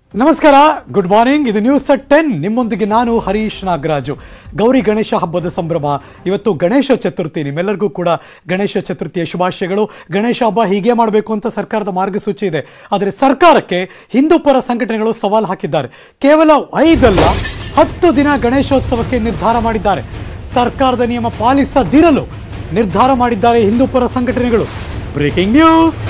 ನಮಸ್ಕಾರ good morning ಇದು news at ten ನಿಮ್ಮೊಂದಿಗೆ ನಾನು ಹರೀಶ್ ನಾಗರಾಜು ಗೌರಿ ಗಣೇಶ ಹಬ್ಬದ ಸಂಭ್ರಮ ಇವತ್ತು ಗಣೇಶ ಚತುರ್ಥಿ ನಿಮ್ಮೆಲ್ಲರಿಗೂ ಕೂಡ ಗಣೇಶ ಚತುರ್ಥಿಯ ಶುಭಾಶಯಗಳು ಗಣೇಶ ಹಬ್ಬ ಹೀಗೆ ಮಾಡಬೇಕು ಅಂತ ಸರ್ಕಾರದ ಮಾರ್ಗಸೂಚಿ ಇದೆ ಆದರೆ ಸರ್ಕಾರಕ್ಕೆ ಹಿಂದೂ ಪರ ಸಂಘಟನೆಗಳು ಸವಾಲು ಹಾಕಿದ್ದಾರೆ ಕೇವಲ ಐದಲ್ಲ ಹತ್ತು ದಿನ ಗಣೇಶೋತ್ಸವಕ್ಕೆ ನಿರ್ಧಾರ ಮಾಡಿದ್ದಾರೆ ಸರ್ಕಾರದ ನಿಯಮ ಪಾಲಿಸದಿರಲು ನಿರ್ಧಾರ ಮಾಡಿದ್ದಾರೆ ಹಿಂದೂ ಪರ ಸಂಘಟನೆಗಳು ಬ್ರೇಕಿಂಗ್ ನ್ಯೂಸ್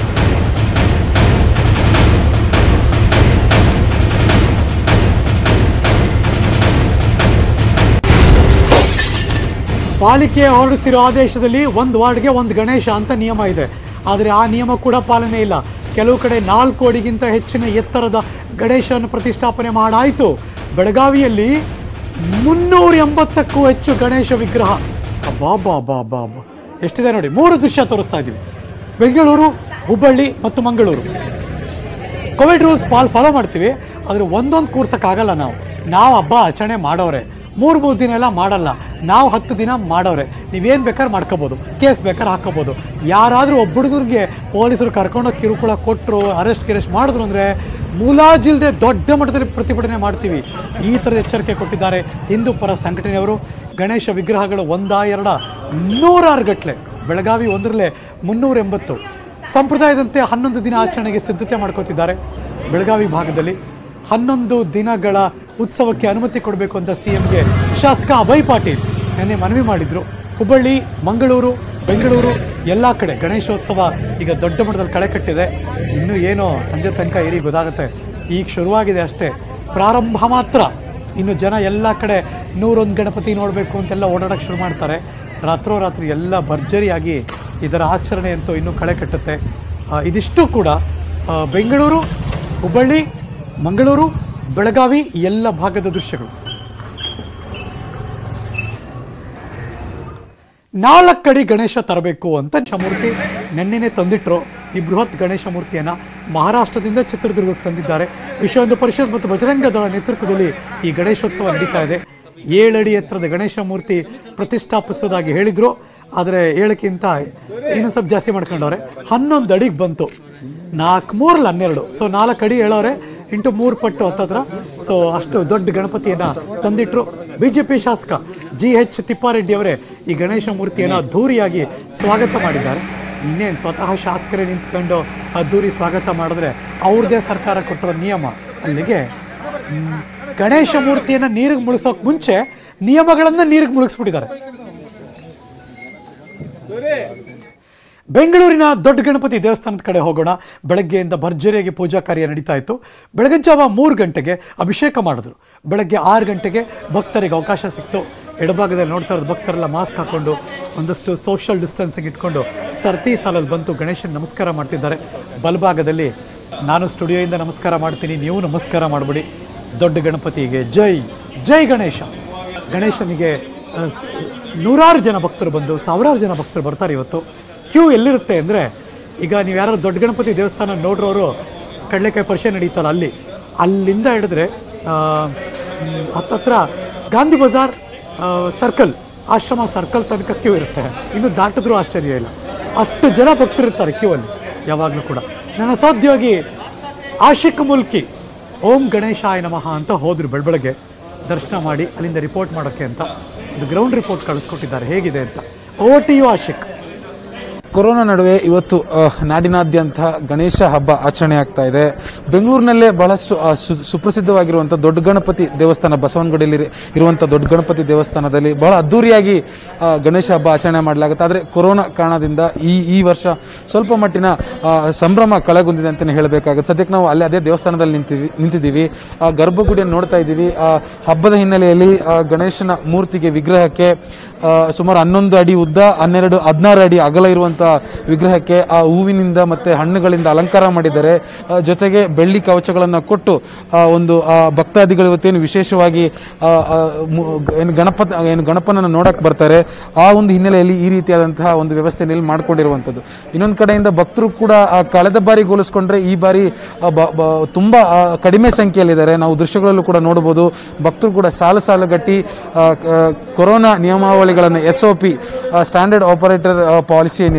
ಪಾಲಿಕೆ ಹೊರಡಿಸಿರೋ ಆದೇಶದಲ್ಲಿ ಒಂದು ವಾರ್ಡ್ಗೆ ಒಂದು ಗಣೇಶ ಅಂತ ನಿಯಮ ಇದೆ ಆದರೆ ಆ ನಿಯಮ ಕೂಡ ಪಾಲನೆ ಇಲ್ಲ ಕೆಲವು ಕಡೆ ನಾಲ್ಕು ಅಡಿಗಿಂತ ಹೆಚ್ಚಿನ ಎತ್ತರದ ಗಣೇಶನ ಪ್ರತಿಷ್ಠಾಪನೆ ಮಾಡಾಯಿತು ಬೆಳಗಾವಿಯಲ್ಲಿ ಮುನ್ನೂರ ಎಂಬತ್ತಕ್ಕೂ ಹೆಚ್ಚು ಗಣೇಶ ವಿಗ್ರಹ ಅಬ್ಬಾ ಬಾ ಬಾ ಬಾ ಬಾ ಎಷ್ಟಿದೆ ನೋಡಿ ಮೂರು ದೃಶ್ಯ ತೋರಿಸ್ತಾ ಇದ್ದೀವಿ ಬೆಂಗಳೂರು ಹುಬ್ಬಳ್ಳಿ ಮತ್ತು ಮಂಗಳೂರು ಕೋವಿಡ್ ರೂಲ್ಸ್ ಪಾಲ್ ಫಾಲೋ ಮಾಡ್ತೀವಿ ಆದರೆ ಒಂದೊಂದು ಕೂರ್ಸೋಕ್ಕಾಗಲ್ಲ ನಾವು ನಾವು ಹಬ್ಬ ಆಚರಣೆ ಮಾಡೋರೆ ಮೂರು ಮೂರು ದಿನ ಎಲ್ಲ ಮಾಡಲ್ಲ ನಾವು ಹತ್ತು ದಿನ ಮಾಡೋರೆ ನೀವೇನು ಬೇಕಾದ್ರೆ ಮಾಡ್ಕೋಬೋದು ಕೇಸ್ ಬೇಕಾದ್ರೆ ಹಾಕೋಬೋದು ಯಾರಾದರೂ ಒಬ್ಬ ಹುಡುಗರಿಗೆ ಪೊಲೀಸರು ಕರ್ಕೊಂಡೋಗಿ ಕಿರುಕುಳ ಕೊಟ್ಟರು ಅರೆಸ್ಟ್ ಗಿರೆಸ್ಟ್ ಮಾಡಿದ್ರು ಅಂದರೆ ಮುಲಾಜಿಲ್ದೆ ದೊಡ್ಡ ಮಟ್ಟದಲ್ಲಿ ಪ್ರತಿಭಟನೆ ಮಾಡ್ತೀವಿ ಈ ಥರದ ಎಚ್ಚರಿಕೆ ಕೊಟ್ಟಿದ್ದಾರೆ ಹಿಂದೂ ಪರ ಸಂಘಟನೆಯವರು ಗಣೇಶ ವಿಗ್ರಹಗಳು ಒಂದ ಎರಡ ನೂರಾರು ಗಟ್ಟಲೆ ಬೆಳಗಾವಿ ಒಂದರಲ್ಲೇ ಮುನ್ನೂರ ಎಂಬತ್ತು ಸಂಪ್ರದಾಯದಂತೆ ಹನ್ನೊಂದು ದಿನ ಆಚರಣೆಗೆ ಸಿದ್ಧತೆ ಮಾಡ್ಕೋತಿದ್ದಾರೆ ಬೆಳಗಾವಿ ಭಾಗದಲ್ಲಿ ಹನ್ನೊಂದು ದಿನಗಳ ಉತ್ಸವಕ್ಕೆ ಅನುಮತಿ ಕೊಡಬೇಕು ಅಂತ ಸಿ ಎಂಗೆ ಶಾಸಕ ಅಭಯ್ ಪಾಟೀಲ್ ನಿನ್ನೆ ಮನವಿ ಮಾಡಿದ್ರು ಹುಬ್ಬಳ್ಳಿ ಮಂಗಳೂರು ಬೆಂಗಳೂರು ಎಲ್ಲ ಕಡೆ ಗಣೇಶೋತ್ಸವ ಈಗ ದೊಡ್ಡ ಮಟ್ಟದಲ್ಲಿ ಕಳೆ ಕಟ್ಟಿದೆ ಇನ್ನೂ ಏನೋ ಸಂಜೆ ತನಕ ಇರಿ ಗೊತ್ತಾಗುತ್ತೆ ಈಗ ಶುರುವಾಗಿದೆ ಅಷ್ಟೇ ಪ್ರಾರಂಭ ಮಾತ್ರ ಇನ್ನು ಜನ ಎಲ್ಲ ಕಡೆ ನೂರೊಂದು ಗಣಪತಿ ನೋಡಬೇಕು ಅಂತೆಲ್ಲ ಓಡಾಡೋಕ್ಕೆ ಶುರು ಮಾಡ್ತಾರೆ ರಾತ್ರೋರಾತ್ರಿ ಎಲ್ಲ ಭರ್ಜರಿಯಾಗಿ ಇದರ ಆಚರಣೆ ಅಂತೂ ಇನ್ನೂ ಕಳೆ ಕಟ್ಟುತ್ತೆ ಆ, ಇದಿಷ್ಟು ಕೂಡ ಆ, ಬೆಂಗಳೂರು ಹುಬ್ಬಳ್ಳಿ ಮಂಗಳೂರು ಬೆಳಗಾವಿ ಈ ಎಲ್ಲ ಭಾಗದ ದೃಶ್ಯಗಳು ನಾಲ್ಕಡಿ ಗಣೇಶ ತರಬೇಕು ಅಂತ ಮೂರ್ತಿ ನೆನ್ನೆನೆ ತಂದಿಟ್ರು ಈ ಬೃಹತ್ ಗಣೇಶ ಮೂರ್ತಿಯನ್ನು ಮಹಾರಾಷ್ಟ್ರದಿಂದ ಚಿತ್ರದುರ್ಗಕ್ಕೆ ತಂದಿದ್ದಾರೆ ವಿಶ್ವ ಹಿಂದೂ ಪರಿಷತ್ ಮತ್ತು ಬಜರಂಗ ದಳ ನೇತೃತ್ವದಲ್ಲಿ ಈ ಗಣೇಶೋತ್ಸವ ನಡೀತಾ ಇದೆ ಏಳಡಿ ಎತ್ತರದ ಗಣೇಶ ಮೂರ್ತಿ ಪ್ರತಿಷ್ಠಾಪಿಸೋದಾಗಿ ಹೇಳಿದರು ಆದರೆ ಏಳಕ್ಕಿಂತ ಇನ್ನೂ ಸ್ವಲ್ಪ ಜಾಸ್ತಿ ಮಾಡ್ಕೊಂಡವ್ರೆ ಹನ್ನೊಂದು ಅಡಿಗೆ ಬಂತು ನಾಲ್ಕು ಮೂರಲ್ಲಿ ಹನ್ನೆರಡು ಸೊ ನಾಲ್ಕು ಅಡಿ ಹೇಳೋರೆ ಇಂಟು ಮೂರು ಪಟ್ಟು ಹತ್ತತ್ರ ಸೊ ಅಷ್ಟು ದೊಡ್ಡ ಗಣಪತಿಯನ್ನು ತಂದಿಟ್ರು ಬಿ ಜೆ ಪಿ ಶಾಸಕ ಜಿ ಎಚ್ ತಿಪ್ಪಾರೆಡ್ಡಿ ಅವರೇ ಈ ಗಣೇಶ ಮೂರ್ತಿಯನ್ನು ಅದ್ಧೂರಿಯಾಗಿ ಸ್ವಾಗತ ಮಾಡಿದ್ದಾರೆ ಇನ್ನೇನು ಸ್ವತಃ ಶಾಸಕರೇ ನಿಂತ್ಕೊಂಡು ಅದ್ಧೂರಿ ಸ್ವಾಗತ ಮಾಡಿದ್ರೆ ಅವ್ರದ್ದೇ ಸರ್ಕಾರ ಕೊಟ್ಟಿರೋ ನಿಯಮ ಅಲ್ಲಿಗೆ ಮ್, ಗಣೇಶ ಮೂರ್ತಿಯನ್ನು ನೀರಿಗೆ ಮುಳುಗ್ಸೋಕೆ ಮುಂಚೆ ನಿಯಮಗಳನ್ನು ನೀರಿಗೆ ಮುಳುಗಿಸ್ಬಿಟ್ಟಿದ್ದಾರೆ ಬೆಂಗಳೂರಿನ ದೊಡ್ಡ ಗಣಪತಿ ದೇವಸ್ಥಾನದ ಕಡೆ ಹೋಗೋಣ ಬೆಳಗ್ಗೆಯಿಂದ ಭರ್ಜರಿಯಾಗಿ ಪೂಜಾ ಕಾರ್ಯ ನಡೀತಾ ಇತ್ತು ಬೆಳಗಿನ ಜಾವ ಮೂರು ಗಂಟೆಗೆ ಅಭಿಷೇಕ ಮಾಡಿದ್ರು ಬೆಳಗ್ಗೆ ಆರು ಗಂಟೆಗೆ ಭಕ್ತರಿಗೆ ಅವಕಾಶ ಸಿಕ್ತು ಎಡಭಾಗದಲ್ಲಿ ನೋಡ್ತಾ ಇರೋದು ಭಕ್ತರೆಲ್ಲ ಮಾಸ್ಕ್ ಹಾಕ್ಕೊಂಡು ಒಂದಷ್ಟು ಸೋಷಿಯಲ್ ಡಿಸ್ಟೆನ್ಸಿಂಗ್ ಇಟ್ಕೊಂಡು ಸರ್ತಿ ಸಾಲಲ್ಲಿ ಬಂತು ಗಣೇಶನ ನಮಸ್ಕಾರ ಮಾಡ್ತಿದ್ದಾರೆ ಬಲಭಾಗದಲ್ಲಿ ನಾನು ಸ್ಟುಡಿಯೋಯಿಂದ ನಮಸ್ಕಾರ ಮಾಡ್ತೀನಿ ನೀವು ನಮಸ್ಕಾರ ಮಾಡಿಬಿಡಿ ದೊಡ್ಡ ಗಣಪತಿಗೆ ಜೈ ಜೈ ಗಣೇಶ ಗಣೇಶನಿಗೆ ಆ, ಸ್- ನೂರಾರು ಜನ ಭಕ್ತರು ಬಂದು ಸಾವಿರಾರು ಜನ ಭಕ್ತರು ಬರ್ತಾರೆ ಇವತ್ತು ಕ್ಯೂ ಎಲ್ಲಿರುತ್ತೆ ಅಂದರೆ ಈಗ ನೀವು ಯಾರು ದೊಡ್ಡ ಗಣಪತಿ ದೇವಸ್ಥಾನ ನೋಡ್ರೋರು ಕಡಲೆಕಾಯಿ ಪರಿಷೆ ನಡೀತಲ್ಲ ಅಲ್ಲಿ ಅಲ್ಲಿಂದ ಹಿಡಿದ್ರೆ ಆ, ಮ್, ಹತ್ತತ್ರ ಗಾಂಧಿ ಬಜಾರ್ ಸರ್ಕಲ್ ಆಶ್ರಮ ಸರ್ಕಲ್ ತನಕ ಕ್ಯೂ ಇರುತ್ತೆ ಇನ್ನು ದಾಟಿದ್ರೂ ಆಶ್ಚರ್ಯ ಇಲ್ಲ ಅಷ್ಟು ಜನ ಭಕ್ತರಿರ್ತಾರೆ ಕ್ಯೂ ಅಲ್ಲಿ ಯಾವಾಗಲೂ ಕೂಡ ನನ್ನ ಅಸಾಧ್ಯವಾಗಿ ಆಶಿಕ್ ಮುಲ್ಕಿ ಓಂ ಗಣೇಶಾಯ ನಮಃ ಅಂತ ಹೋದ್ರು ಬೆಳಬೆಳಗ್ಗೆ ದರ್ಶನ ಮಾಡಿ ಅಲ್ಲಿಂದ ರಿಪೋರ್ಟ್ ಮಾಡೋಕ್ಕೆ ಅಂತ ಒಂದು ಗ್ರೌಂಡ್ ರಿಪೋರ್ಟ್ ಕಳಿಸ್ಕೊಟ್ಟಿದ್ದಾರೆ ಹೇಗಿದೆ ಅಂತ over to you Ashiq corona ನಡುವೆ ಇವತ್ತು ಅಹ್, ನಾಡಿನಾದ್ಯಂತ ಗಣೇಶ ಹಬ್ಬ ಆಚರಣೆ ಆಗ್ತಾ ಇದೆ ಬೆಂಗಳೂರಿನಲ್ಲೇ ಬಹಳಷ್ಟು ಅಹ್, ಸು- ಸುಪ್ರಸಿದ್ಧವಾಗಿರುವಂತಹ ದೊಡ್ಡ ಗಣಪತಿ ದೇವಸ್ಥಾನ ಬಸವನಗುಡಿಯಲ್ಲಿ ಇರುವಂತಹ ದೊಡ್ಡ ಗಣಪತಿ ದೇವಸ್ಥಾನದಲ್ಲಿ ಬಹಳ ಅದ್ದೂರಿಯಾಗಿ ಅಹ್, ಗಣೇಶ ಹಬ್ಬ ಆಚರಣೆ ಮಾಡಲಾಗುತ್ತೆ ಆದರೆ ಕೊರೋನಾ ಕಾರಣದಿಂದ ಈ ಈ ವರ್ಷ ಸ್ವಲ್ಪ ಮಟ್ಟಿನ ಅಹ್, ಸಂಭ್ರಮ ಕಳೆಗುಂದಿದೆ ಅಂತಾನೆ ಹೇಳಬೇಕಾಗುತ್ತೆ ಸದ್ಯಕ್ಕೆ ನಾವು ಅಲ್ಲಿ ಅದೇ ದೇವಸ್ಥಾನದಲ್ಲಿ ನಿಂತಿವಿ ನಿಂತಿದ್ದೀವಿ ಆ ಗರ್ಭಗುಡಿಯನ್ನು ನೋಡ್ತಾ ಇದ್ದೀವಿ ಆ ಹಬ್ಬದ ಹಿನ್ನೆಲೆಯಲ್ಲಿ ಆ ಗಣೇಶನ ಮೂರ್ತಿಗೆ ವಿಗ್ರಹಕ್ಕೆ ಆ, ಸುಮಾರು ಹನ್ನೊಂದು ಅಡಿ ಉದ್ದ ಹನ್ನೆರಡು ಹದಿನಾರು ಅಡಿ ಅಗಲ ಇರುವಂತಹ ವಿಗ್ರಹಕ್ಕೆ ಆ ಹೂವಿನಿಂದ ಮತ್ತೆ ಹಣ್ಣುಗಳಿಂದ ಅಲಂಕಾರ ಮಾಡಿದ್ದಾರೆ ಆ, ಜೊತೆಗೆ ಬೆಳ್ಳಿ ಕವಚಗಳನ್ನು ಕೊಟ್ಟು ಆ, ಒಂದು ಆ, ಭಕ್ತಾದಿಗಳು ಇವತ್ತೇನು ವಿಶೇಷವಾಗಿ ಆ, ಆ, ಮು- ಏನು ಗಣಪತ ಏನು ಗಣಪನನ್ನು ನೋಡಕ್ ಬರ್ತಾರೆ ಆ ಒಂದು ಹಿನ್ನೆಲೆಯಲ್ಲಿ ಈ ರೀತಿಯಾದಂತಹ ಒಂದು ವ್ಯವಸ್ಥೆಯನ್ನು ಇಲ್ಲಿ ಮಾಡ್ಕೊಂಡಿರುವಂತದ್ದು ಇನ್ನೊಂದು ಕಡೆಯಿಂದ ಭಕ್ತರು ಕೂಡ ಆ, ಕಳೆದ ಬಾರಿ ಹೋಲಿಸ್ಕೊಂಡ್ರೆ ಈ ಬಾರಿ ಆ, ಬ- ಬ- ತುಂಬಾ ಆ, ಕಡಿಮೆ ಸಂಖ್ಯೆಯಲ್ಲಿದ್ದಾರೆ ನಾವು ದೃಶ್ಯಗಳಲ್ಲೂ ಕೂಡ ನೋಡಬಹುದು ಭಕ್ತರು ಕೂಡ ಸಾಲು ಸಾಲುಗಟ್ಟಿ ಆ, ಕ- ಕೊರೋನಾ ನಿಯಮಾವಳಿಗಳನ್ನು S O P standard operator ಪಾಲಿಸಿ ಏನಿದೆ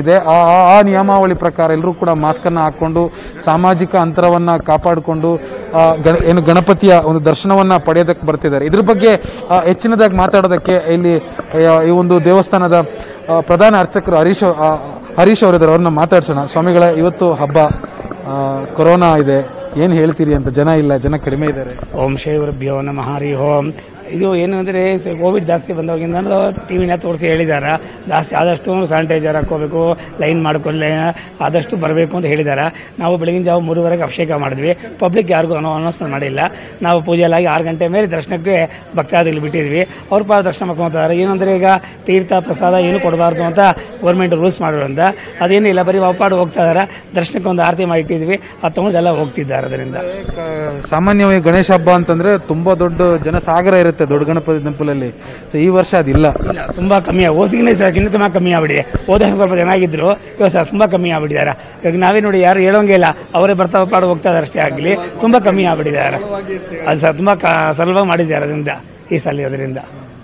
ಇದೆ ಆ ಆ- ಆ ನಿಯಮಾವಳಿ ಪ್ರಕಾರ ಎಲ್ಲರೂ ಕೂಡ ಮಾಸ್ಕ್ ಅನ್ನ ಹಾಕೊಂಡು ಸಾಮಾಜಿಕ ಅಂತರವನ್ನ ಕಾಪಾಡಿಕೊಂಡು ಆ, ಗಣ- ಏನು ಗಣಪತಿಯ ಒಂದು ದರ್ಶನವನ್ನ ಪಡೆಯೋದಕ್ಕೆ ಬರ್ತಿದ್ದಾರೆ ಇದ್ರ ಬಗ್ಗೆ ಆ, ಹೆಚ್ಚಿನದಾಗಿ ಮಾತಾಡೋದಕ್ಕೆ ಇಲ್ಲಿ ಆ, ಈ ಒಂದು ದೇವಸ್ಥಾನದ ಆ, ಪ್ರಧಾನ ಅರ್ಚಕರು ಹರೀಶ್ ಆ, ಹರೀಶ್ ಅವರಿದ್ದಾರೆ ಅವ್ರನ್ನ ಮಾತಾಡ್ಸೋಣ ಸ್ವಾಮಿಗಳ ಇವತ್ತು ಹಬ್ಬ ಆ, ಕೊರೋನಾ ಇದೆ ಏನ್ ಹೇಳ್ತೀರಿ ಅಂತ ಜನ ಇಲ್ಲ ಜನ ಕಡಿಮೆ ಇದ್ದಾರೆ ಓಂ ಶ್ರೀ ಗುರುಭ್ಯೋ ನಮಃ ಹರಿ ಓಂ ಇದು ಏನು ಅಂದರೆ ಕೋವಿಡ್ ಜಾಸ್ತಿ ಬಂದವಾಗಿಂದ ಟಿ ವಿನ ತೋರಿಸಿ ಹೇಳಿದ್ದಾರೆ ಜಾಸ್ತಿ ಆದಷ್ಟು ಸ್ಯಾನಿಟೈಸರ್ ಹಾಕೋಬೇಕು ಲೈನ್ ಮಾಡ್ಕೊಳ್ಳೆ ಆದಷ್ಟು ಬರಬೇಕು ಅಂತ ಹೇಳಿದ್ದಾರೆ ನಾವು ಬೆಳಗಿನ ಜಾವ ಮೂರುವರೆಗೆ ಅಭಿಷೇಕ ಮಾಡಿದ್ವಿ ಪಬ್ಲಿಕ್ ಯಾರಿಗೂ ಅನೌನ್ಸ್ಮೆಂಟ್ ಮಾಡಿಲ್ಲ ನಾವು ಪೂಜೆಲಾಗಿ ಆರು ಗಂಟೆ ಮೇಲೆ ದರ್ಶನಕ್ಕೆ ಭಕ್ತಾದಿಗಳು ಬಿಟ್ಟಿದ್ವಿ ಅವ್ರ ಪಾದ ದರ್ಶನ ಮಾಡ್ಕೊತಾರೆ ಏನಂದರೆ ಈಗ ತೀರ್ಥ ಪ್ರಸಾದ ಏನು ಕೊಡಬಾರ್ದು ಅಂತ ಗೌರ್ಮೆಂಟ್ ರೂಲ್ಸ್ ಮಾಡಿರೋದ್ರಿಂದ ಅದೇನಿಲ್ಲ ಬರೀ ಒಪ್ಪಾಡು ಹೋಗ್ತಾ ಇದಾರೆ ದರ್ಶನಕ್ಕೆ ಒಂದು ಆರತಿ ಮಾಡಿ ಇಟ್ಟಿದ್ವಿ ಅದು ತೊಗೊಂಡೆಲ್ಲ ಹೋಗ್ತಿದ್ದಾರೆ ಅದರಿಂದ ಸಾಮಾನ್ಯವಾಗಿ ಗಣೇಶ ಹಬ್ಬ ಅಂತಂದ್ರೆ ತುಂಬಾ ದೊಡ್ಡ ಜನಸಾಗರ ಇರುತ್ತೆ ದೊಡ್ಡ ಗಣಪತಿ ಟೆಂಪಲಲ್ಲಿ ಸೊ ಈ ವರ್ಷ ಅದಿಲ್ಲ ಇಲ್ಲ ತುಂಬಾ ಕಮ್ಮಿ ಓದಿಗಿನ ಸರ್ ಇನ್ನೂ ತುಂಬಾ ಕಮ್ಮಿ ಆಗ್ಬಿಟ್ಟಿದೆ ಹೋದ ವರ್ಷ ಸ್ವಲ್ಪ ಚೆನ್ನಾಗಿದ್ರು ಇವಾಗ ಸರ್ ತುಂಬಾ ಕಮ್ಮಿ ಆಗ್ಬಿಟ್ಟಿದ್ದಾರೆ ಇವಾಗ ನಾವೇ ನೋಡಿ ಯಾರು ಹೇಳೋಂಗೆ ಇಲ್ಲ ಅವರೇ ಬರ್ತಾ ಪಾಡು ಹೋಗ್ತಾ ಇದಾರೆ ಅಷ್ಟೇ ಆಗಲಿ ತುಂಬಾ ಕಮ್ಮಿ ಆಗ್ಬಿಟ್ಟಿದ್ದಾರೆ ಅದು ಸರ್ ತುಂಬಾ ಕ- ಸರಳವಾಗಿ ಮಾಡಿದ್ದಾರೆ ಅದರಿಂದ ಈ ಸಲ ಅದರಿಂದ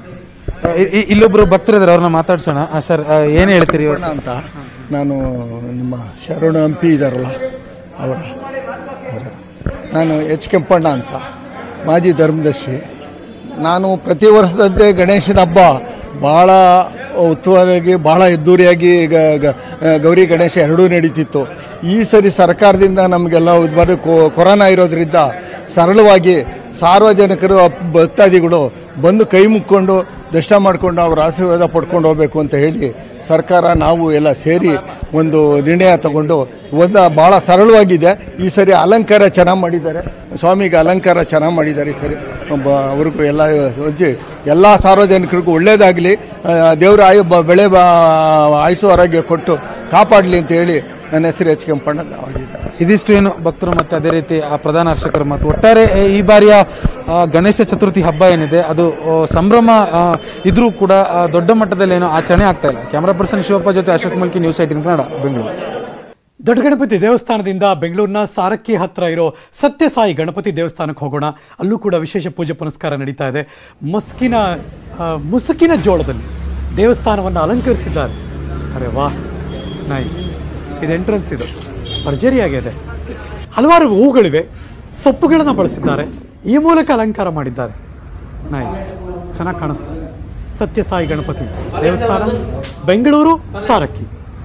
ಇ- ಇ- ಇಲ್ಲೊಬ್ರು ಭಕ್ತರಿದ್ದಾರೆ ಅವ್ರನ್ನ ಮಾತಾಡ್ಸೋಣ ಆ, ಸರ್ ಆ, ಏನ್ ಹೇಳ್ತೀರಿ ಇವತ್ತು? ಅಂತ ನಾನು ನಿಮ್ಮ ಶರಣ ಹಂಪಿ ಇದ್ದಾರಲ್ಲ ಅವರ ಅವರ. ನಾನು ಎಚ್ ಕೆಂಪಣ್ಣ ಅಂತ ಮಾಜಿ ಧರ್ಮದರ್ಶಿ ನಾನು ಪ್ರತಿ ವರ್ಷದಂತೆ ಗಣೇಶನ ಹಬ್ಬ ಭಾಳ ಉತ್ತಮವಾಗಿ ಭಾಳ ಅದ್ದೂರಿಯಾಗಿ ಗ- ಗ- ಗೌರಿ ಗಣೇಶ ಎರಡೂ ನಡೀತಿತ್ತು ಈ ಸರಿ ಸರ್ಕಾರದಿಂದ ನಮಗೆಲ್ಲ ಬರೀ ಕೊ- ಕೊರೋನಾ ಇರೋದ್ರಿಂದ ಸರಳವಾಗಿ ಸಾರ್ವಜನಿಕರು ಭಕ್ತಾದಿಗಳು ಬಂದು ಕೈ ಮುಕ್ಕೊಂಡು ದರ್ಶನ ಮಾಡಿಕೊಂಡು ಅವರ ಆಶೀರ್ವಾದ ಪಡ್ಕೊಂಡು ಹೋಗಬೇಕು ಅಂತ ಹೇಳಿ ಸರ್ಕಾರ ನಾವು ಎಲ್ಲ ಸೇರಿ ಒಂದು ನಿರ್ಣಯ ತಗೊಂಡು ಒಂದು ಭಾಳ ಸರಳವಾಗಿದೆ ಈ ಸರಿ ಅಲಂಕಾರ ಚೆನ್ನಾಗಿ ಮಾಡಿದ್ದಾರೆ ಸ್ವಾಮಿಗೆ ಅಲಂಕಾರ ಚೆನ್ನಾಗಿ ಮಾಡಿದ್ದಾರೆ ಈ ಸರಿ ಒಬ್ಬ ಅವ್ರಿಗೂ ಎಲ್ಲ ಒಂಚಿ ಎಲ್ಲ ಸಾರ್ವಜನಿಕರಿಗೂ ಒಳ್ಳೇದಾಗಲಿ ದೇವರ ಆಯು ಬ- ಬೆಳೆ ಬ ಆಯುಸು ಆರೋಗ್ಯ ಕೊಟ್ಟು ಕಾಪಾಡಲಿ ಅಂತ ಹೇಳಿ ನನ್ನ ಹೆಸರು ಎಚ್ ಕೆಂಪಣ್ಣ ದಾವದಿದ್ದಾರೆ ಇದಿಷ್ಟು ಏನು ಭಕ್ತರು ಮತ್ತೆ ಅದೇ ರೀತಿ ಆ ಪ್ರಧಾನ ಅರ್ಚಕರ ಮಾತು ಒಟ್ಟಾರೆ ಏ, ಈ ಬಾರಿಯ ಆ, ಗಣೇಶ ಚತುರ್ಥಿ ಹಬ್ಬ ಏನಿದೆ ಅದು ಆ, ಸಂಭ್ರಮ ಆ, ಇದ್ರೂ ಕೂಡ ಆ, ದೊಡ್ಡ ಮಟ್ಟದಲ್ಲಿ ಏನೋ ಆಚರಣೆ ಆಗ್ತಾ ಇಲ್ಲ ಕ್ಯಾಮರಾ ಪರ್ಸನ್ ಶಿವಪ್ಪ ಜೊತೆ ಅಶೋಕ್ ಮಲ್ಕಿ ನ್ಯೂಸ್ ಏಟಿನ್ ಕನ್ನಡ ಬೆಂಗಳೂರು ದೊಡ್ಡ ಗಣಪತಿ ದೇವಸ್ಥಾನದಿಂದ ಬೆಂಗಳೂರಿನ ಸಾರಕ್ಕಿ ಹತ್ರ ಇರೋ ಸತ್ಯಸಾಯಿ ಗಣಪತಿ ದೇವಸ್ಥಾನಕ್ಕೆ ಹೋಗೋಣ ಅಲ್ಲೂ ಕೂಡ ವಿಶೇಷ ಪೂಜೆ ಪುನಸ್ಕಾರ ನಡೀತಾ ಇದೆ ಮಸ್ಕಿನ ಆ, ಮುಸುಕಿನ ಜೋಳದಲ್ಲಿ ದೇವಸ್ಥಾನವನ್ನು ಅಲಂಕರಿಸಿದ್ದಾರೆ ಅರೆ ವಾ ನೈಸ್ ಇದು ಎಂಟ್ರೆನ್ಸ್ ಇದು ಭರ್ಜರಿಯಾಗಿದೆ ಹಲವಾರು ಹೂಗಳಿವೆ ಸೊಪ್ಪುಗಳನ್ನು ಬಳಸಿದ್ದಾರೆ ಈ ಮೂಲಕ ಅಲಂಕಾರ ಮಾಡಿದ್ದಾರೆ ನೈಸ್ ಚೆನ್ನಾಗಿ ಕಾಣಿಸ್ತಾರೆ ಸತ್ಯಸಾಯಿ ಗಣಪತಿ ದೇವಸ್ಥಾನ ಬೆಂಗಳೂರು ಸಾರಕ್ಕಿ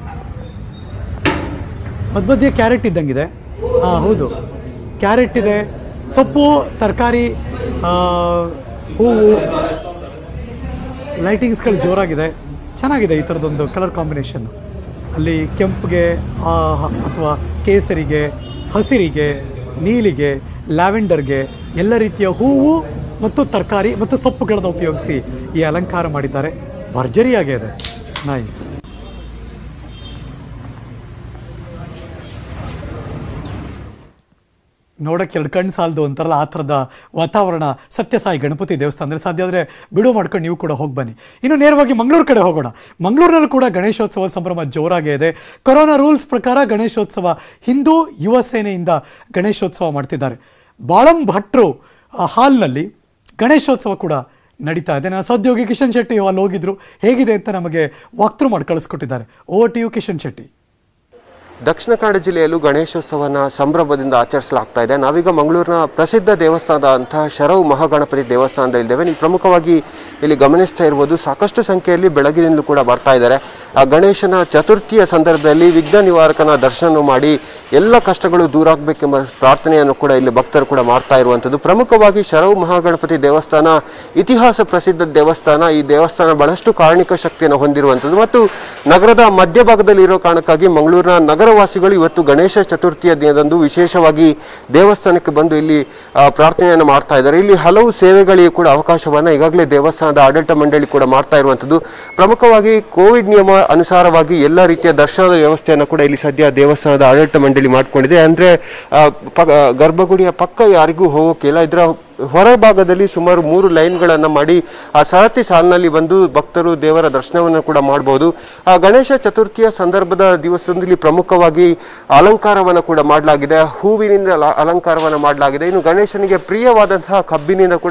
ಮಧ್ಯ ಮಧ್ಯೆ ಕ್ಯಾರೆಟ್ ಇದ್ದಂಗಿದೆ ಹಾಂ ಹೌದು ಕ್ಯಾರೆಟ್ ಇದೆ ಸೊಪ್ಪು ತರಕಾರಿ ಹೂವು ಲೈಟಿಂಗ್ಸ್ಗಳು ಜೋರಾಗಿದೆ ಚೆನ್ನಾಗಿದೆ ಈ ಥರದೊಂದು ಕಲರ್ ಕಾಂಬಿನೇಷನ್ ಅಲ್ಲಿ ಕೆಂಪಿಗೆ ಅಥವಾ ಕೇಸರಿಗೆ ಹಸಿರಿಗೆ ನೀಲಿಗೆ ಲ್ಯಾವೆಂಡರ್ಗೆ ಎಲ್ಲ ರೀತಿಯ ಹೂವು ಮತ್ತು ತರಕಾರಿ ಮತ್ತು ಸೊಪ್ಪುಗಳನ್ನು ಉಪಯೋಗಿಸಿ ಈ ಅಲಂಕಾರ ಮಾಡಿದ್ದಾರೆ ಭರ್ಜರಿಯಾಗಿದೆ ಇದೆ ನೈಸ್ ನೋಡೋಕ್ಕೆ ಎರಡು ಕಣ್ಣು ಸಾಲದು ಅಂತಾರಲ್ಲ ಆ ಥರದ ವಾತಾವರಣ ಸತ್ಯಸಾಯಿ ಗಣಪತಿ ದೇವಸ್ಥಾನದಲ್ಲಿ ಸಾಧ್ಯ ಆದರೆ ಬಿಡುವು ಮಾಡ್ಕೊಂಡು ನೀವು ಕೂಡ ಹೋಗಿ ಬನ್ನಿ ಇನ್ನು ನೇರವಾಗಿ ಮಂಗಳೂರು ಕಡೆ ಹೋಗೋಣ ಮಂಗಳೂರಿನಲ್ಲೂ ಕೂಡ ಗಣೇಶೋತ್ಸವ ಸಂಭ್ರಮ ಜೋರಾಗೇ ಇದೆ ಕೊರೋನಾ ರೂಲ್ಸ್ ಪ್ರಕಾರ ಗಣೇಶೋತ್ಸವ ಹಿಂದೂ ಯುವ ಸೇನೆಯಿಂದ ಗಣೇಶೋತ್ಸವ ಮಾಡ್ತಿದ್ದಾರೆ ಬಾಳಂ ಭಟ್ರು ಆ ಹಾಲ್ನಲ್ಲಿ ಗಣೇಶೋತ್ಸವ ಕೂಡ ನಡೀತಾ ಇದೆ ನನ್ನ ಸಹೋದ್ಯೋಗಿ ಕಿಶನ್ ಶೆಟ್ಟಿ ಅಲ್ಲಿ ಹೋಗಿದ್ರು ಹೇಗಿದೆ ಅಂತ ನಮಗೆ ವಾಕ್ತೃ ಮಾಡಿ ಕಳಿಸ್ಕೊಟ್ಟಿದ್ದಾರೆ over to you Kishan Shetty Dakshina Kannada ಜಿಲ್ಲೆಯಲ್ಲೂ ಗಣೇಶೋತ್ಸವನ ಸಂಭ್ರಮದಿಂದ ಆಚರಿಸಲಾಗ್ತಾ ಇದೆ ನಾವೀಗ ಮಂಗಳೂರಿನ ಪ್ರಸಿದ್ಧ ದೇವಸ್ಥಾನದ ಅಂತಹ ಶರವು ಮಹಾಗಣಪತಿ ದೇವಸ್ಥಾನದಲ್ಲಿದ್ದೇವೆ ನೀವು ಪ್ರಮುಖವಾಗಿ ಇಲ್ಲಿ ಗಮನಿಸ್ತಾ ಇರ್ಬೋದು ಸಾಕಷ್ಟು ಸಂಖ್ಯೆಯಲ್ಲಿ ಬೆಳಗಿನಿಂದಲೂ ಕೂಡ ಬರ್ತಾ ಇದ್ದಾರೆ ಆ ಗಣೇಶನ ಚತುರ್ಥಿಯ ಸಂದರ್ಭದಲ್ಲಿ ವಿಘ್ನ ನಿವಾರಕನ ದರ್ಶನ ಮಾಡಿ ಎಲ್ಲ ಕಷ್ಟಗಳು ದೂರ ಆಗಬೇಕೆಂಬ ಪ್ರಾರ್ಥನೆಯನ್ನು ಕೂಡ ಇಲ್ಲಿ ಭಕ್ತರು ಕೂಡ ಮಾಡ್ತಾ ಇರುವಂಥದ್ದು ಪ್ರಮುಖವಾಗಿ ಶರವು ಮಹಾಗಣಪತಿ ದೇವಸ್ಥಾನ ಇತಿಹಾಸ ಪ್ರಸಿದ್ಧ ದೇವಸ್ಥಾನ ಈ ದೇವಸ್ಥಾನ ಬಹಳಷ್ಟು ಕಾರಣಿಕ ಶಕ್ತಿಯನ್ನು ಹೊಂದಿರುವಂಥದ್ದು ಮತ್ತು ನಗರದ ಮಧ್ಯಭಾಗದಲ್ಲಿ ಇರೋ ಕಾರಣಕ್ಕಾಗಿ ಮಂಗಳೂರಿನ ನಗರವಾಸಿಗಳು ಇವತ್ತು ಗಣೇಶ ಚತುರ್ಥಿಯ ದಿನದಂದು ವಿಶೇಷವಾಗಿ ದೇವಸ್ಥಾನಕ್ಕೆ ಬಂದು ಇಲ್ಲಿ ಆ, ಪ್ರಾರ್ಥನೆಯನ್ನು ಮಾಡ್ತಾ ಇದ್ದಾರೆ ಇಲ್ಲಿ ಹಲವು ಸೇವೆಗಳಿಗೆ ಕೂಡ ಅವಕಾಶವನ್ನು ಈಗಾಗಲೇ ದೇವಸ್ಥಾನದ ಆಡಳಿತ ಮಂಡಳಿ ಕೂಡ ಮಾಡ್ತಾ ಇರುವಂಥದ್ದು ಪ್ರಮುಖವಾಗಿ ಕೋವಿಡ್ ನಿಯಮ ಅನುಸಾರವಾಗಿ ಎಲ್ಲ ರೀತಿಯ ದರ್ಶನದ ವ್ಯವಸ್ಥೆಯನ್ನು ಕೂಡ ಇಲ್ಲಿ ಸದ್ಯ ದೇವಸ್ಥಾನದ ಆಡಳಿತ ಮಂಡಳಿ ಮಾಡಿಕೊಂಡಿದೆ ಅಂದ್ರೆ ಆ, ಪ- ಗರ್ಭಗುಡಿಯ ಪಕ್ಕ ಯಾರಿಗೂ ಹೋಗೋಕ್ಕಿಲ್ಲ ಇದರ ಹೊರಭಾಗದಲ್ಲಿ ಸುಮಾರು ಮೂರು ಲೈನ್ಗಳನ್ನು ಮಾಡಿ ಆ ಸರತಿ ಸಾಲಿನಲ್ಲಿ ಬಂದು ಭಕ್ತರು ದೇವರ ದರ್ಶನವನ್ನು ಕೂಡ ಮಾಡಬಹುದು ಆ ಗಣೇಶ ಚತುರ್ಥಿಯ ಸಂದರ್ಭದ ದಿವಸದಲ್ಲಿ ಪ್ರಮುಖವಾಗಿ ಅಲಂಕಾರವನ್ನು ಕೂಡ ಮಾಡಲಾಗಿದೆ ಹೂವಿನಿಂದ ಅಲ- ಅಲಂಕಾರವನ್ನು ಮಾಡಲಾಗಿದೆ ಇನ್ನು ಗಣೇಶನಿಗೆ ಪ್ರಿಯವಾದಂತಹ ಕಬ್ಬಿನಿಂದ ಕೂಡ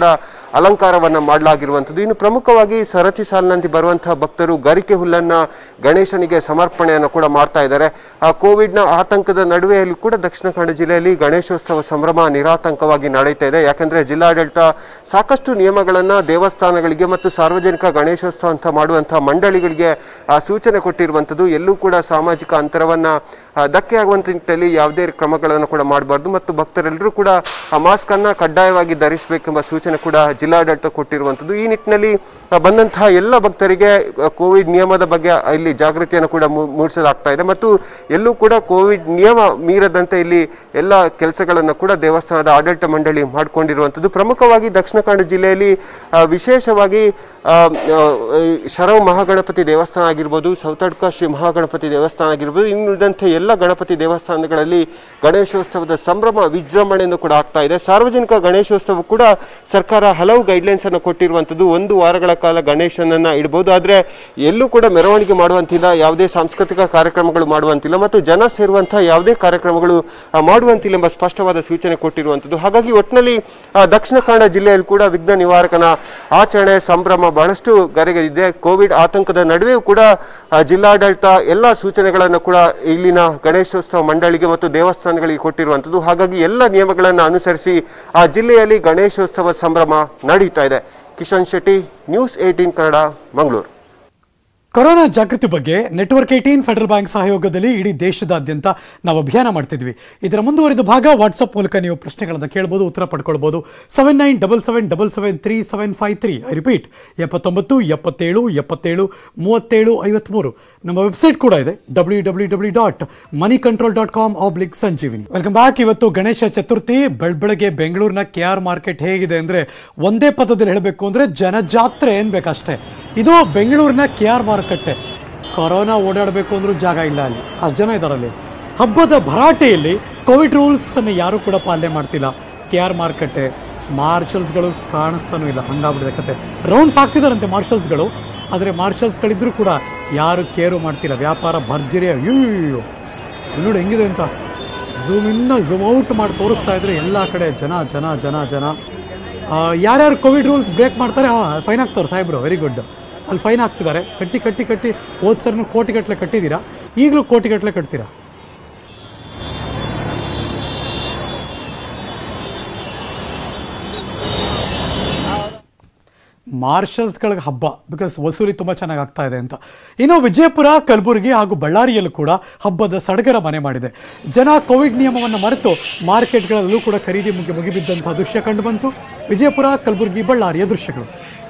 ಅಲಂಕಾರವನ್ನ ಮಾಡಲಾಗಿರುವಂಥದ್ದು ಇನ್ನು ಪ್ರಮುಖವಾಗಿ ಸರತಿ ಸಾಲಿನಂತೆ ಬರುವಂತಹ ಭಕ್ತರು ಗರಿಕೆ ಹುಲ್ಲನ್ನ ಗಣೇಶನಿಗೆ ಸಮರ್ಪಣೆಯನ್ನು ಕೂಡ ಮಾಡ್ತಾ ಇದ್ದಾರೆ ಆ ಕೋವಿಡ್ನ ಆತಂಕದ ನಡುವೆಯಲ್ಲಿ ಕೂಡ ದಕ್ಷಿಣ ಕನ್ನಡ ಜಿಲ್ಲೆಯಲ್ಲಿ ಗಣೇಶೋತ್ಸವ ಸಂಭ್ರಮ ನಿರಾತಂಕವಾಗಿ ನಡೀತಾ ಇದೆ ಯಾಕಂದ್ರೆ ಜಿಲ್ಲಾಡಳಿತ ಸಾಕಷ್ಟು ನಿಯಮಗಳನ್ನ ದೇವಸ್ಥಾನಗಳಿಗೆ ಮತ್ತು ಸಾರ್ವಜನಿಕ ಗಣೇಶೋತ್ಸವ ಅಂತ ಮಾಡುವಂತಹ ಮಂಡಳಿಗಳಿಗೆ ಆ ಸೂಚನೆ ಕೊಟ್ಟಿರುವಂಥದ್ದು ಎಲ್ಲೂ ಕೂಡ ಸಾಮಾಜಿಕ ಅಂತರವನ್ನ ಆ, ಧಕ್ಕೆ ಆಗುವಂತ ನಿಟ್ಟಿನಲ್ಲಿ ಯಾವುದೇ ಕ್ರಮಗಳನ್ನು ಕೂಡ ಮಾಡಬಾರ್ದು ಮತ್ತು ಭಕ್ತರೆಲ್ಲರೂ ಕೂಡ ಆ ಮಾಸ್ಕ್ ಅನ್ನ ಕಡ್ಡಾಯವಾಗಿ ಧರಿಸಬೇಕೆಂಬ ಸೂಚನೆ ಕೂಡ ಜಿಲ್ಲಾಡಳಿತ ಕೊಟ್ಟಿರುವಂಥದ್ದು ಈ ನಿಟ್ಟಿನಲ್ಲಿ ಆ, ಬಂದಂತಹ ಎಲ್ಲ ಭಕ್ತರಿಗೆ ಆ, ಕೋವಿಡ್ ನಿಯಮದ ಬಗ್ಗೆ ಇಲ್ಲಿ ಜಾಗೃತಿಯನ್ನು ಕೂಡ ಮೂ- ಮೂಡಿಸಲಾಗ್ತಾ ಇದೆ ಮತ್ತು ಎಲ್ಲೂ ಕೂಡ ಕೋವಿಡ್ ನಿಯಮ ಮೀರದಂತೆ ಇಲ್ಲಿ ಎಲ್ಲ ಕೆಲಸಗಳನ್ನು ಕೂಡ ದೇವಸ್ಥಾನದ ಆಡಳಿತ ಮಂಡಳಿ ಮಾಡಿಕೊಂಡಿರುವಂಥದ್ದು ಪ್ರಮುಖವಾಗಿ ದಕ್ಷಿಣ ಕನ್ನಡ ಜಿಲ್ಲೆಯಲ್ಲಿ ಆ, ವಿಶೇಷವಾಗಿ ಆ, ಆ, ಈ ಶರವ್ ಮಹಾಗಣಪತಿ ದೇವಸ್ಥಾನ ಆಗಿರ್ಬೋದು ಸೌತಡ್ಕ ಶ್ರೀ ಮಹಾಗಣಪತಿ ದೇವಸ್ಥಾನ ಆಗಿರ್ಬೋದು ಇನ್ನುಳಿದಂತೆ ಎಲ್ಲ ಗಣಪತಿ ದೇವಸ್ಥಾನಗಳಲ್ಲಿ ಗಣೇಶೋತ್ಸವದ ಸಂಭ್ರಮ ವಿಜೃಂಭಣೆಯನ್ನು ಕೂಡ ಆಗ್ತಾ ಇದೆ ಸಾರ್ವಜನಿಕ ಗಣೇಶೋತ್ಸವ ಕೂಡ ಸರ್ಕಾರ ಹಲವು ಗೈಡ್ಲೈನ್ಸ್ ಅನ್ನು ಕೊಟ್ಟಿರುವಂಥದ್ದು ಒಂದು ವಾರಗಳ ಕಾಲ ಗಣೇಶನನ್ನ ಇಡಬಹುದು ಆದ್ರೆ ಎಲ್ಲೂ ಕೂಡ ಮೆರವಣಿಗೆ ಮಾಡುವಂತಿಲ್ಲ ಯಾವುದೇ ಸಾಂಸ್ಕೃತಿಕ ಕಾರ್ಯಕ್ರಮಗಳು ಮಾಡುವಂತಿಲ್ಲ ಮತ್ತು ಜನ ಸೇರುವಂತಹ ಯಾವುದೇ ಕಾರ್ಯಕ್ರಮಗಳು ಆ, ಮಾಡುವಂತಿಲ್ಲ ಎಂಬ ಸ್ಪಷ್ಟವಾದ ಸೂಚನೆ ಕೊಟ್ಟಿರುವಂಥದ್ದು ಹಾಗಾಗಿ ಒಟ್ಟಿನಲ್ಲಿ ಆ, ದಕ್ಷಿಣ ಕನ್ನಡ ಜಿಲ್ಲೆಯಲ್ಲಿ ಕೂಡ ವಿಘ್ನ ನಿವಾರಕನ ಆಚರಣೆ ಸಂಭ್ರಮ ಬಹಳಷ್ಟು ಗರೆಗೆದಿದೆ ಕೋವಿಡ್ ಆತಂಕದ ನಡುವೆಯೂ ಕೂಡ ಆ, ಜಿಲ್ಲಾಡಳಿತ ಎಲ್ಲ ಸೂಚನೆಗಳನ್ನು ಕೂಡ ಇಲ್ಲಿನ ಗಣೇಶೋತ್ಸವ ಮಂಡಳಿಗೆ ಮತ್ತು ದೇವಸ್ಥಾನಗಳಿಗೆ ಕೊಟ್ಟಿರುವಂಥದ್ದು ಹಾಗಾಗಿ ಎಲ್ಲ ನಿಯಮಗಳನ್ನು ಅನುಸರಿಸಿ ಆ ಜಿಲ್ಲೆಯಲ್ಲಿ ಗಣೇಶೋತ್ಸವ ಸಂಭ್ರಮ ನಡೀತಾ ಇದೆ Kishan Shetty news eighteen Kannada Mangaluru corona ಜಾಗೃತಿ ಬಗ್ಗೆ ನೆಟ್ವರ್ಕ್ ಏಟೀನ್ ಫೆಡರಲ್ ಬ್ಯಾಂಕ್ ಸಹಯೋಗದಲ್ಲಿ ಇಡೀ ದೇಶದಾದ್ಯಂತ ನಾವು ಅಭಿಯಾನ ಮಾಡ್ತಿದ್ವಿ ಇದರ ಮುಂದುವರಿದ ಭಾಗ ವಾಟ್ಸಪ್ ಮೂಲಕ ನೀವು ಪ್ರಶ್ನೆಗಳನ್ನು ಕೇಳ್ಬೋದು ಉತ್ತರ ಪಡ್ಕೊಳ್ಬೋದು seven nine double seven double seven three seven five three I repeat ಎಪ್ಪತ್ತೊಂಬತ್ತು ಎಪ್ಪತ್ತೇಳು ಎಪ್ಪತ್ತೇಳು ಮೂವತ್ತೇಳು ಐವತ್ತ್ಮೂರು ನಮ್ಮ ವೆಬ್ಸೈಟ್ ಕೂಡ ಇದೆ W W W dot Moneycontrol dot com oblique Sanjeevini welcome back ಇವತ್ತು ಗಣೇಶ ಚತುರ್ಥಿ ಬೆಳಬೆಳಗ್ಗೆ ಬೆಂಗಳೂರಿನ ಕೆ ಆರ್ ಮಾರ್ಕೆಟ್ ಹೇಗಿದೆ ಅಂದರೆ ಒಂದೇ ಪದದಲ್ಲಿ ಹೇಳಬೇಕು ಅಂದರೆ ಜನಜಾತ್ರೆ ಏನ್ಬೇಕಷ್ಟೇ ಇದು ಬೆಂಗಳೂರಿನ ಕೆ ಆರ್ ಮಾರುಕಟ್ಟೆ ಕೊರೋನಾ ಓಡಾಡಬೇಕು ಅಂದ್ರೂ ಜಾಗ ಇಲ್ಲ ಅಲ್ಲಿ ಅಷ್ಟು ಜನ ಇದ್ದಾರೆ ಅಲ್ಲಿ ಹಬ್ಬದ ಭರಾಟೆಯಲ್ಲಿ ಕೋವಿಡ್ ರೂಲ್ಸನ್ನು ಯಾರೂ ಕೂಡ ಪಾಲನೆ ಮಾಡ್ತಿಲ್ಲ ಕೆ ಆರ್ ಮಾರುಕಟ್ಟೆ ಮಾರ್ಷಲ್ಸ್ಗಳು ಕಾಣಿಸ್ತಾನೂ ಇಲ್ಲ ಹಂಗಾಗ್ಬಿಟ್ಟಿದೆ ಕತೆ ರೌಂಡ್ಸ್ ಆಗ್ತಿದಾರಂತೆ ಮಾರ್ಷಲ್ಸ್ಗಳು ಆದರೆ ಮಾರ್ಷಲ್ಸ್ಗಳಿದ್ರೂ ಕೂಡ ಯಾರು ಕೇರು ಮಾಡ್ತಿಲ್ಲ ವ್ಯಾಪಾರ ಭರ್ಜರಿ ಅಯ್ಯೋ ಅಯ್ಯೋ ಅಲ್ಲಿ ನೋಡಿ ಹೆಂಗಿದೆ ಅಂತ ಝೂಮ್ ಇನ್ನ ಝೂಮ್ ಔಟ್ ಮಾಡಿ ತೋರಿಸ್ತಾ ಇದ್ರೆ ಎಲ್ಲ ಕಡೆ ಜನ ಜನ ಜನ ಜನ ಆ, ಯಾರ್ಯಾರು ಕೋವಿಡ್ ರೂಲ್ಸ್ ಬ್ರೇಕ್ ಮಾಡ್ತಾರೆ ಹಾಂ ಫೈನ್ ಹಾಕ್ತಾರೆ ಸಾಹೇಬ್ರು ವೆರಿ ಗುಡ್ ಅಲ್ಲಿ ಫೈನ್ ಹಾಕ್ತಿದ್ದಾರೆ ಕಟ್ಟಿ ಕಟ್ಟಿ ಕಟ್ಟಿ ಹೋದ ಸರ್ನು ಕೋಟಿಗಟ್ಟಲೆ ಕಟ್ಟಿದ್ದೀರಾ ಈಗಲೂ ಕೋಟಿಗಟ್ಟಲೆ ಕಟ್ತೀರಾ ಮಾರ್ಷಲ್ಸ್ಗಳಿಗೆ ಹಬ್ಬ ಬಿಕಾಸ್ ವಸೂಲಿ ತುಂಬ ಚೆನ್ನಾಗಿ ಆಗ್ತಾ ಇದೆ ಅಂತ ಇನ್ನು ವಿಜಯಪುರ ಕಲಬುರಗಿ ಹಾಗೂ ಬಳ್ಳಾರಿಯಲ್ಲೂ ಕೂಡ ಹಬ್ಬದ ಸಡಗರ ಮನೆ ಮಾಡಿದೆ ಜನ ಕೋವಿಡ್ ನಿಯಮವನ್ನು ಮರೆತು ಮಾರ್ಕೆಟ್ಗಳಲ್ಲೂ ಕೂಡ ಖರೀದಿ ಮುಗಿ ಮುಗಿಬಿದ್ದಂತಹ ದೃಶ್ಯ ಕಂಡು ಬಂತು ವಿಜಯಪುರ ಕಲಬುರಗಿ ಬಳ್ಳಾರಿಯ ದೃಶ್ಯಗಳು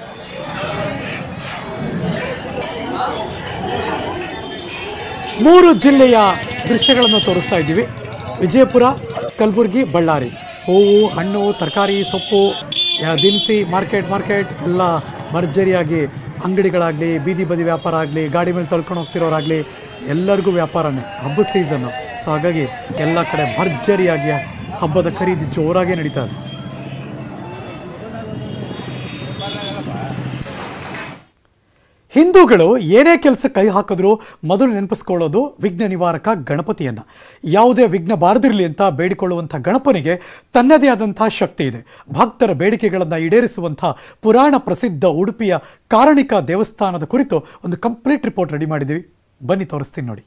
ಮೂರು ಜಿಲ್ಲೆಯ ದೃಶ್ಯಗಳನ್ನು ತೋರಿಸ್ತಾ ಇದ್ದೀವಿ ವಿಜಯಪುರ ಕಲಬುರಗಿ ಬಳ್ಳಾರಿ ಹೂವು ಹಣ್ಣು ತರಕಾರಿ ಸೊಪ್ಪು ಯಾ- ದಿನಸಿ ಮಾರ್ಕೆಟ್ ಮಾರ್ಕೆಟ್ ಎಲ್ಲ ಭರ್ಜರಿಯಾಗಿ ಅಂಗಡಿಗಳಾಗಲಿ ಬೀದಿ ಬದಿ ವ್ಯಾಪಾರ ಆಗಲಿ ಗಾಡಿ ಮೇಲೆ ತಳ್ಕೊಂಡು ಹೋಗ್ತಿರೋರಾಗಲಿ ಎಲ್ಲರಿಗೂ ವ್ಯಾಪಾರನೇ ಹಬ್ಬದ ಸೀಸನ್ನು ಸೊ ಹಾಗಾಗಿ ಎಲ್ಲ ಕಡೆ ಭರ್ಜರಿಯಾಗಿ ಹಬ್ಬದ ಖರೀದಿ ಜೋರಾಗೇ ನಡೀತಾ ಇದೆ ಹಿಂದೂಗಳು ಏನೇ ಕೆಲಸ ಕೈ ಹಾಕಿದ್ರೂ ಮೊದಲು ನೆನಪಿಸ್ಕೊಳ್ಳೋದು ವಿಘ್ನ ನಿವಾರಕ ಗಣಪತಿಯನ್ನು ಯಾವುದೇ ವಿಘ್ನ ಬಾರದಿರಲಿ ಅಂತ ಬೇಡಿಕೊಳ್ಳುವಂಥ ಗಣಪನಿಗೆ ತನ್ನದೇ ಆದಂಥ ಶಕ್ತಿ ಇದೆ ಭಕ್ತರ ಬೇಡಿಕೆಗಳನ್ನು ಈಡೇರಿಸುವಂಥ ಪುರಾಣ ಪ್ರಸಿದ್ಧ ಉಡುಪಿಯ ಕಾರಣಿಕ ದೇವಸ್ಥಾನದ ಕುರಿತು ಒಂದು ಕಂಪ್ಲೀಟ್ ರಿಪೋರ್ಟ್ ರೆಡಿ ಮಾಡಿದ್ದೀವಿ ಬನ್ನಿ ತೋರಿಸ್ತೀನಿ ನೋಡಿ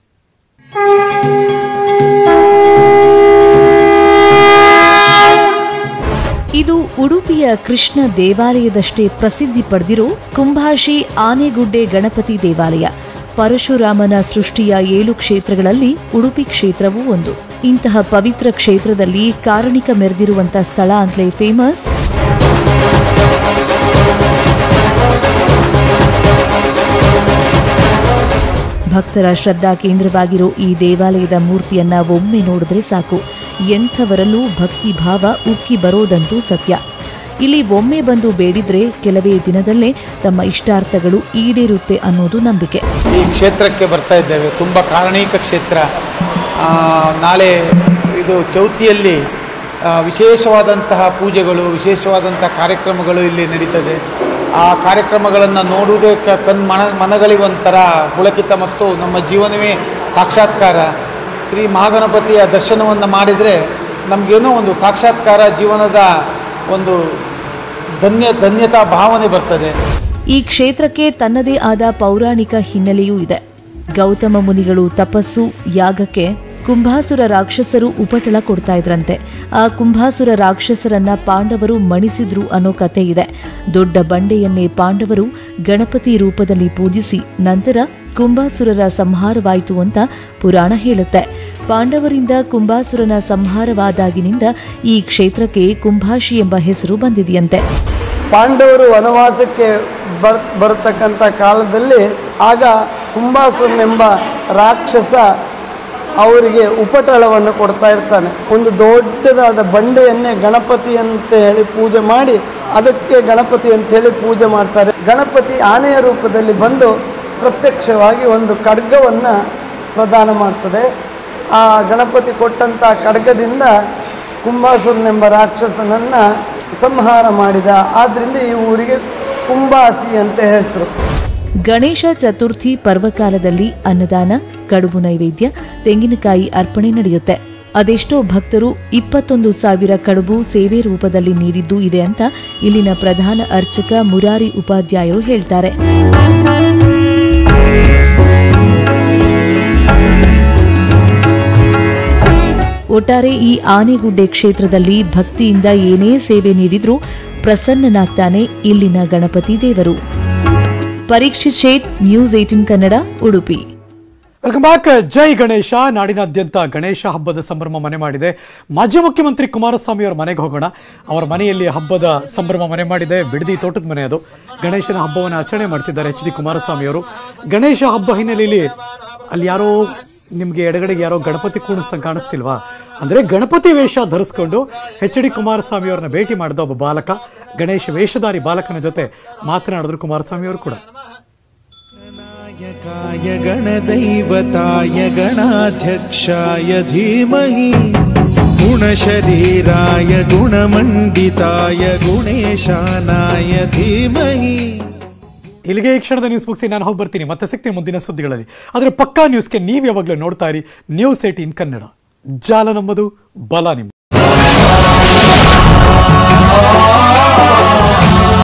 ಇದು ಉಡುಪಿಯ ಕೃಷ್ಣ ದೇವಾಲಯದಷ್ಟೇ ಪ್ರಸಿದ್ಧಿ ಪಡೆದಿರೋ ಕುಂಭಾಶಿ ಆನೆಗುಡ್ಡೆ ಗಣಪತಿ ದೇವಾಲಯ ಪರಶುರಾಮನ ಸೃಷ್ಟಿಯ ಏಳು ಕ್ಷೇತ್ರಗಳಲ್ಲಿ ಉಡುಪಿ ಕ್ಷೇತ್ರವೂ ಒಂದು ಇಂತಹ ಪವಿತ್ರ ಕ್ಷೇತ್ರದಲ್ಲಿ ಕಾರಣಿಕ ಮೆರೆದಿರುವಂತ ಸ್ಥಳ ಅಂತಲೇ ಫೇಮಸ್ ಭಕ್ತರ ಶ್ರದ್ಧಾ ಕೇಂದ್ರವಾಗಿರೋ ಈ ದೇವಾಲಯದ ಮೂರ್ತಿಯನ್ನ ಒಮ್ಮೆ ನೋಡಿದ್ರೆ ಸಾಕು ಎಂಥವರಲ್ಲೂ ಭಕ್ತಿ ಭಾವ ಉಕ್ಕಿ ಬರೋದಂತೂ ಸತ್ಯ ಇಲ್ಲಿ ಒಮ್ಮೆ ಬಂದು ಬೇಡಿದ್ರೆ ಕೆಲವೇ ದಿನದಲ್ಲೇ ತಮ್ಮ ಇಷ್ಟಾರ್ಥಗಳು ಈಡೇರುತ್ತೆ ಅನ್ನೋದು ನಂಬಿಕೆ ಈ ಕ್ಷೇತ್ರಕ್ಕೆ ಬರ್ತಾ ಇದ್ದೇವೆ ತುಂಬ ಕಾರಣೀಕ ಕ್ಷೇತ್ರ ಆ, ನಾಳೆ ಇದು ಚೌತಿಯಲ್ಲಿ ಆ, ವಿಶೇಷವಾದಂತಹ ಪೂಜೆಗಳು ವಿಶೇಷವಾದಂತಹ ಕಾರ್ಯಕ್ರಮಗಳು ಇಲ್ಲಿ ನಡೀತದೆ ಆ ಕಾರ್ಯಕ್ರಮಗಳನ್ನು ನೋಡುವುದೇ ಕ- ಕಣ್ ಮನ ಮನಗಳಿಗೊಂಥರ ಪುಳಕಿತ ಮತ್ತು ನಮ್ಮ ಜೀವನವೇ ಸಾಕ್ಷಾತ್ಕಾರ ಶ್ರೀ ಮಹಾಗಣಪತಿಯ ದರ್ಶನವನ್ನು ಮಾಡಿದರೆ ನಮಗೇನೋ ಒಂದು ಸಾಕ್ಷಾತ್ಕಾರ ಜೀವನದ ಒಂದು ಧನ್ಯ ಧನ್ಯತಾ ಭಾವನೆ ಬರ್ತದೆ ಈ ಕ್ಷೇತ್ರಕ್ಕೆ ತನ್ನದೇ ಆದ ಪೌರಾಣಿಕ ಹಿನ್ನೆಲೆಯೂ ಇದೆ ಗೌತಮ ಮುನಿಗಳು ತಪಸ್ಸು ಯಾಗಕ್ಕೆ ಕುಂಭಾಸುರ ರಾಕ್ಷಸರು ಉಪಟಳ ಕೊಡ್ತಾ ಇದ್ರಂತೆ ಆ ಕುಂಭಾಸುರ ರಾಕ್ಷಸರನ್ನ ಪಾಂಡವರು ಮಣಿಸಿದ್ರು ಅನ್ನೋ ಕತೆ ಇದೆ ದೊಡ್ಡ ಬಂಡೆಯನ್ನೇ ಪಾಂಡವರು ಗಣಪತಿ ರೂಪದಲ್ಲಿ ಪೂಜಿಸಿ ನಂತರ ಕುಂಭಾಸುರರ ಸಂಹಾರವಾಯಿತು ಅಂತ ಪುರಾಣ ಹೇಳುತ್ತೆ ಪಾಂಡವರಿಂದ ಕುಂಭಾಸುರನ ಸಂಹಾರವಾದಾಗಿನಿಂದ ಈ ಕ್ಷೇತ್ರಕ್ಕೆ ಕುಂಭಾಶಿ ಎಂಬ ಹೆಸರು ಬಂದಿದೆಯಂತೆ ಪಾಂಡವರು ವನವಾಸಕ್ಕೆ ಬರ್ ಬರತಕ್ಕಂಥ ಕಾಲದಲ್ಲಿ ಆಗ ಕುಂಭಾಸುರನೆಂಬ ರಾಕ್ಷಸ ಅವರಿಗೆ ಉಪಟಳವನ್ನು ಕೊಡ್ತಾ ಇರ್ತಾನೆ ಒಂದು ದೊಡ್ಡದಾದ ಬಂಡೆಯನ್ನೇ ಗಣಪತಿ ಅಂತ ಹೇಳಿ ಪೂಜೆ ಮಾಡಿ ಅದಕ್ಕೆ ಗಣಪತಿ ಅಂತ ಹೇಳಿ ಪೂಜೆ ಮಾಡ್ತಾರೆ ಗಣಪತಿ ಆನೆಯ ರೂಪದಲ್ಲಿ ಬಂದು ಪ್ರತ್ಯಕ್ಷವಾಗಿ ಒಂದು ಖಡ್ಗವನ್ನು ಪ್ರದಾನ ಮಾಡ್ತದೆ ಆ ಗಣಪತಿ ಕೊಟ್ಟಂಥ ಖಡ್ಗದಿಂದ ಕುಂಭಾಸುರನೆಂಬ ರಾಕ್ಷಸನನ್ನ ಸಂಹಾರ ಮಾಡಿದ ಆದ್ರಿಂದ ಈ ಊರಿಗೆ ಕುಂಭಾಸಿ ಅಂತ ಹೆಸರು ಗಣೇಶ ಚತುರ್ಥಿ ಪರ್ವಕಾಲದಲ್ಲಿ ಅನ್ನದಾನ ಕಡುಬು ನೈವೇದ್ಯ ತೆಂಗಿನಕಾಯಿ ಅರ್ಪಣೆ ನಡೆಯುತ್ತೆ ಅದೆಷ್ಟೋ ಭಕ್ತರು ಇಪ್ಪತ್ತೊಂದು ಸಾವಿರ ಕಡುಬು ಸೇವೆ ರೂಪದಲ್ಲಿ ನೀಡಿದ್ದು ಇದೆ ಅಂತ ಇಲ್ಲಿನ ಪ್ರಧಾನ ಅರ್ಚಕ ಮುರಾರಿ ಉಪಾಧ್ಯಾಯರು ಹೇಳ್ತಾರೆ ಒಟ್ಟಾರೆ ಈ ಆನೆಗುಡ್ಡೆ ಕ್ಷೇತ್ರದಲ್ಲಿ ಭಕ್ತಿಯಿಂದ ಏನೇ ಸೇವೆ ನೀಡಿದ್ರೂ ಪ್ರಸನ್ನನಾಗ್ತಾನೆ ಇಲ್ಲಿನ ಗಣಪತಿ ದೇವರು Parikshit Shet news eighteen Kannada Udupi welcome back ಜೈ ಗಣೇಶ ನಾಡಿನಾದ್ಯಂತ ಗಣೇಶ ಹಬ್ಬದ ಸಂಭ್ರಮ ಮನೆ ಮಾಡಿದೆ ಮಾಜಿ ಮುಖ್ಯಮಂತ್ರಿ ಕುಮಾರಸ್ವಾಮಿ ಅವರ ಮನೆಗೆ ಹೋಗೋಣ ಅವರ ಮನೆಯಲ್ಲಿ ಹಬ್ಬದ ಸಂಭ್ರಮ ಮನೆ ಮಾಡಿದೆ ಬಿಡದಿ ತೋಟದ ಮನೆ ಅದು ಗಣೇಶನ ಹಬ್ಬವನ್ನು ಆಚರಣೆ ಮಾಡ್ತಿದ್ದಾರೆ ಎಚ್ ಡಿ ಕುಮಾರಸ್ವಾಮಿ ಅವರು ಗಣೇಶ ಹಬ್ಬ ಹಿನ್ನೆಲೆಯಲ್ಲಿ ಅಲ್ಲಿ ಯಾರೋ ನಿಮಗೆ ಎಡಗಡೆಗೆ ಯಾರೋ ಗಣಪತಿ ಕೂಣಿಸ್ದಂಗೆ ಕಾಣಿಸ್ತಿಲ್ವಾ ಅಂದರೆ ಗಣಪತಿ ವೇಷ ಧರಿಸ್ಕೊಂಡು ಎಚ್ ಡಿ ಕುಮಾರಸ್ವಾಮಿ ಅವ್ರನ್ನ ಭೇಟಿ ಮಾಡಿದ ಒಬ್ಬ ಬಾಲಕ ಗಣೇಶ ವೇಷಧಾರಿ ಬಾಲಕನ ಜೊತೆ ಮಾತನಾಡಿದ್ರು ಕುಮಾರಸ್ವಾಮಿ ಅವರು ಕೂಡ नायकाय गणदैवताय गणाध्यक्षाय धीमहि गुणशरीराय गुणमण्डिताय गुणेशानाय धीमहि ಇಲ್ಲಿಗೆ ಈ ಕ್ಷಣದ ನ್ಯೂಸ್ ಮುಗಿಸಿ ನಾನು ಹೋಗಿ ಬರ್ತೀನಿ ಮತ್ತೆ ಸಿಗ್ತೀನಿ ಮುಂದಿನ ಸುದ್ದಿಗಳಲ್ಲಿ ಆದರೆ ಪಕ್ಕಾ ನ್ಯೂಸ್ಗೆ ನೀವು ಯಾವಾಗಲೂ ನೋಡ್ತಾ ಇರಿ ನ್ಯೂಸ್ ಏಟೀನ್ ಕನ್ನಡ ಜಾಲ ನಮ್ಮದು ಬಲ ನಿಮ್ಮದು